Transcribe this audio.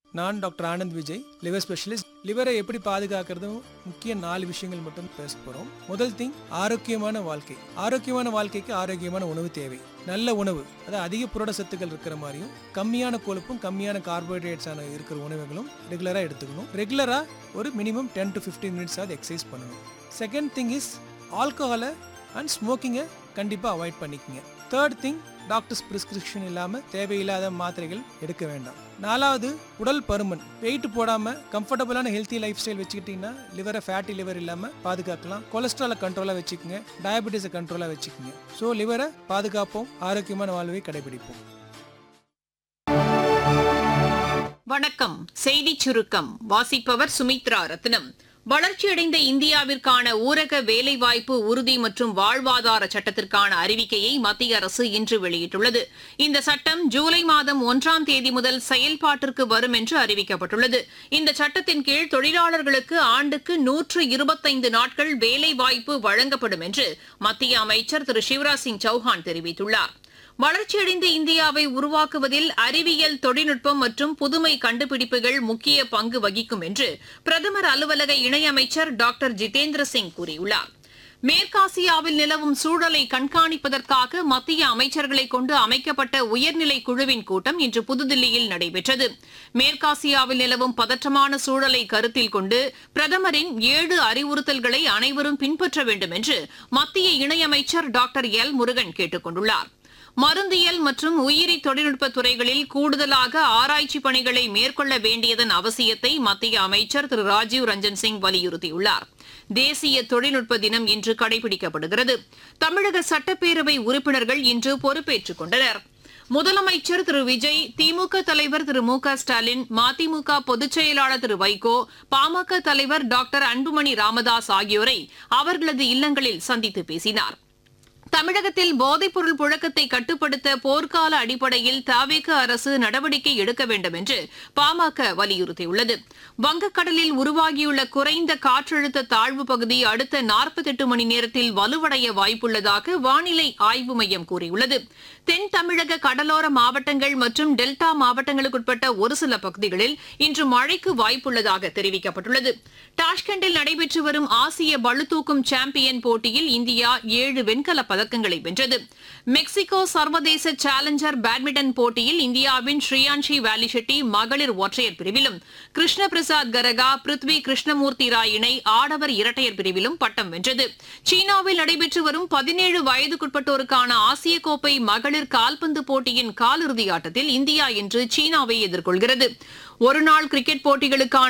நான் doctor Anand Vijay liver specialist லிவரை எப்படி பாதுகாக்கிறதும் முக்கிய நாலு விஷயங்கள் மட்டும் பேச போறோம் முதல் திங் ஆரோக்கியமான வாழ்க்கை ஆரோக்கியமான வாழ்க்கைக்கு ஆரோக்கியமான உணவு தேவை நல்ல உணவு அதாவது அதிக புரட சத்துக்கள் இருக்கிற மாதிரியும் கம்மியான கொழுப்பும் கம்மியான கார்போஹைட்ரேட்ஸான இருக்கிற உணவுகளும் ரெகுலராக எடுத்துக்கணும் ரெகுலராக ஒரு minimum ten to fifteen minutes ஆகுது எக்ஸசைஸ் பண்ணணும் செகண்ட் திங் இஸ் ஆல்கஹாலை அண்ட் ஸ்மோக்கிங்கை கண்டிப்பாக அவாய்ட் பண்ணிக்கங்க தேர்ட் திங் டாக்டர்ஸ் பிரிஸ்கிரிப்ஷன் இல்லாமல் தேவையில்லாத மாத்திரைகள் எடுக்க வேண்டாம் நாலாவது உடல் பருமன் வெயிட் போடாமல் கம்ஃபர்டபுளான ஹெல்த்தி லைஃப் ஸ்டைல் வச்சுக்கிட்டிங்கன்னா லிவரை ஃபேட்டி லிவர் இல்லாமல் பாதுகாக்கலாம் கொலஸ்ட்ராலை கண்ட்ரோலாக வச்சுக்கோங்க டயபெட்டிஸை கண்ட்ரோலாக வச்சுக்கோங்க ஸோ லிவரை பாதுகாப்போம் ஆரோக்கியமான வாழ்வை கடைபிடிப்போம் வணக்கம் செய்திச் சுருக்கம் வாசிப்பவர் சுமித்ரா ரத்னம் வளர்ச்சியடைந்த இந்தியாவிற்கான ஊரக வேலைவாய்ப்பு உறுதி மற்றும் வாழ்வாதார சட்டத்திற்கான அறிவிக்கையை மத்திய அரசு இன்று வெளியிட்டுள்ளது இந்த சட்டம் ஜூலை மாதம் ஒன்றாம் தேதி முதல் செயல்பாட்டிற்கு வரும் என்று அறிவிக்கப்பட்டுள்ளது இந்த சட்டத்தின் கீழ் தொழிலாளர்களுக்கு ஆண்டுக்கு நூற்று இருபத்தைந்து நாட்கள் வேலைவாய்ப்பு வழங்கப்படும் என்று மத்திய அமைச்சர் திரு சிவராஜ் சிங் சௌஹான் தெரிவித்துள்ளார் வளர்ச்சியடைந்த இந்தியாவை உருவாக்குவதில் அறிவியல் தொழில்நுட்பம் மற்றும் புதுமை கண்டுபிடிப்புகள் முக்கிய பங்கு வகிக்கும் என்று பிரதமர் அலுவலக இணையமைச்சர் டாக்டர் ஜிதேந்திர சிங் கூறியுள்ளார் மேற்காசியாவில் நிலவும் சூழலை கண்காணிப்பதற்காக மத்திய அமைச்சர்களை கொண்டு அமைக்கப்பட்ட உயர்நிலை குழுவின் கூட்டம் இன்று புதுதில்லியில் நடைபெற்றது மேற்காசியாவில் நிலவும் பதற்றமான சூழலை கருத்தில் கொண்டு பிரதமரின் ஏழு அறிவுறுத்தல்களை அனைவரும் பின்பற்ற வேண்டும் என்று மத்திய இணையமைச்சர் டாக்டர் எல் முருகன் கேட்டுக் கொண்டுள்ளார் மருந்தியல் மற்றும் உயிரி தொழில்நுட்ப துறைகளில் கூடுதலாக ஆராய்ச்சி பணிகளை மேற்கொள்ள வேண்டியதன் அவசியத்தை மத்திய அமைச்சர் திரு ராஜீவ் ரஞ்சன் சிங் வலியுறுத்தியுள்ளார் தேசிய தொழில்நுட்ப தினம் இன்று கடைபிடிக்கப்படுகிறது தமிழக சட்டப்பேரவை உறுப்பினர்கள் இன்று பொறுப்பேற்றுக் கொண்டனர் முதலமைச்சர் திரு விஜய் திமுக தலைவர் திரு மு க ஸ்டாலின் மதிமுக பொதுச் செயலாளர் திரு வைகோ பாமக தலைவர் டாக்டர் அன்புமணி ராமதாஸ் ஆகியோரை அவர்களது இல்லங்களில் சந்தித்து பேசினார் தமிழகத்தில் போதைப்பொருள் புழக்கத்தை கட்டுப்படுத்த போர்க்கால அடிப்படையில் தாவேக அரசு நடவடிக்கை எடுக்க வேண்டும் என்று பாமக வலியுறுத்தியுள்ளது வங்கக்கடலில் உருவாகியுள்ள குறைந்த காற்றழுத்த தாழ்வு பகுதி அடுத்த நாற்பத்தெட்டு மணி நேரத்தில் வலுவடைய வாய்ப்புள்ளதாக வானிலை ஆய்வு மையம் கூறியுள்ளது தென் தமிழக கடலோர மாவட்டங்கள் மற்றும் டெல்டா மாவட்டங்களுக்குட்பட்ட ஒரு சில பகுதிகளில் இன்று மழைக்கு வாய்ப்புள்ளதாக தெரிவிக்கப்பட்டுள்ளது டாஷ்கண்டில் நடைபெற்று வரும் ஆசிய பளுதூக்கும் சாம்பியன் போட்டியில் இந்தியா ஏழு வெண்கலப் பதக்கங்களை வென்றது மெக்சிகோ சர்வதேச சேலஞ்சர் பேட்மிண்டன் போட்டியில் இந்தியாவின் ஸ்ரீயான்ஷி வேலிஷெட்டி மகளிர் ஒற்றையர் பிரிவிலும் கிருஷ்ண பிரசாத் கரகா பிருத்வி கிருஷ்ணமூர்த்தி ராய் இணை ஆடவர் இரட்டையர் பிரிவிலும் பட்டம் வென்றது சீனாவில் நடைபெற்று வரும் பதினேழு வயதுக்குட்பட்டோருக்கான ஆசிய கோப்பை மகளிர் கால்பந்து போட்டியின் காலிறுதி ஆட்டத்தில் இந்தியா இன்று சீனாவை எதிர்கொள்கிறது ஒருநாள் கிரிக்கெட் போட்டிகளுக்கான